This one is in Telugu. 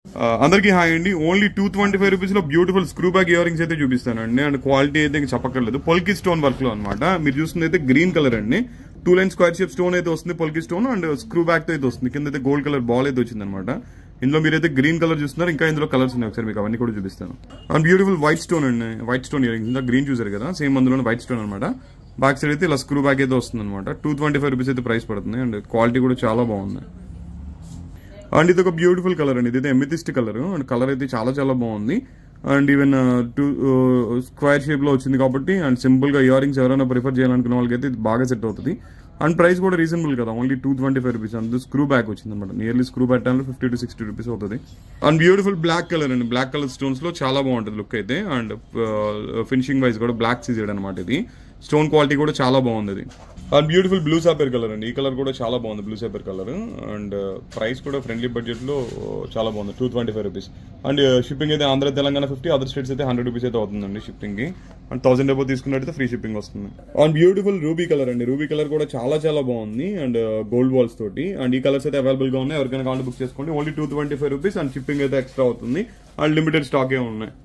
ఆ, అందరికీ హాయ్ అండి only two twenty five rupees లో beautiful screw back earrings అయితే చూపిస్తానండి అండ్ క్వాలిటీ అయితే ఇంక చెప్పక్కర్లేదు పొల్కి స్టోన్ వర్క్ లో అనమాట మీరు చూస్తుంది అయితే గ్రీన్ కలర్ అండి two line square shape stone అయితే వస్తుంది polki stone and screw back తో అయితే వస్తుంది కింద అయితే గోల్డ్ కలర్ బాల్ అయితే వచ్చింది అనమాట ఇందులో మీరైతే గ్రీన్ కలర్ చూస్తున్నారు ఇంకా ఇందులో కలర్స్ ఉన్నాయి ఒకసారి మీకు అవన్నీ కూడా చూపిస్తాను అండ్ బ్యూటిఫుల్ వైట్ స్టోన్ అండి వైట్ స్టోన్ ఇయర్ రింగ్స్ ఇంకా గ్రీన్ చూసారు కదా సేమ్ అందులో వైట్ స్టోన్ అనమాట బ్యాక్ సైడ్ అయితే ఇలా స్క్రూ బ్యాక్ అయితే వస్తుంది అనమాట టూ ట్వంటీ ఫైవ్ రూపీస్ అయితే ప్రైస్ పడుతుంది అండ్ క్వాలిటీ కూడా చాలా బాగుంది అండ్ ఇది ఒక బ్యూటిఫుల్ కలర్ అండి ఇది ఎమితిస్ట్ కలర్ అండ్ కలర్ అయితే చాలా చాలా బాగుంది and even two square shape లో వచ్చింది కాబట్టి అండ్ సింపుల్ గా ఇయర్ రింగ్స్ ఎవరైనా ప్రిఫర్ చేయాలనుకున్న వాళ్ళకి అయితే ఇది బాగా సెట్ అవుతుంది అండ్ ప్రైస్ కూడా రీజనబుల్ కదా only two twenty five rupees and screw back వచ్చింది అనమాట నియర్లీ స్క్రూ బ్యాక్ టైంలో ఫిఫ్టీ టు సిక్స్టీ రూపీస్ అవుతుంది అండ్ బ్యూటిఫుల్ బ్లాక్ కలర్ అండి బ్లాక్ కలర్ స్టోన్స్ లో చాలా బాగుంటుంది లుక్ అయితే అండ్ ఫినిషింగ్ వైజ్ కూడా బ్లాక్ సీజెడ్ అనమాట ఇది స్టోన్ క్వాలిటీ కూడా చాలా బాగుంది ఇది and beautiful blue sapphire colour అండి ఈ కలర్ కూడా చాలా బాగుంది blue sapphire colour and price కూడా ఫ్రెండ్లీ బడ్జెట్ లో చాలా బాగుంది two twenty five rupees and shipping అయితే Andhra Telangana fifty other states అయితే హండ్రెడ్ రూపీస్ అయితే అవుతుందండి షిప్పింగ్ కి అండ్ థౌసండ్ అబౌ తీసుకున్నట్టయితే ఫ్రీ షిప్పింగ్ వస్తుంది అండ్ బ్యూటిఫుల్ రూబీ కలర్ అండి రూబీ కలర్ కూడా చాలా చాలా బాగుంది అండ్ గోల్డ్ బాల్స్ తోటి అండ్ ఈ కలర్స్ అయితే అవైలబుల్ గా ఉన్నాయి ఎవరికైనా కావాలి బుక్ చేసుకోండి only two twenty five rupees and shipping అయితే ఎక్స్ట్రా అవుతుంది అండ్ లిమిటెడ్ స్టాక్ ఏ ఉన్నాయి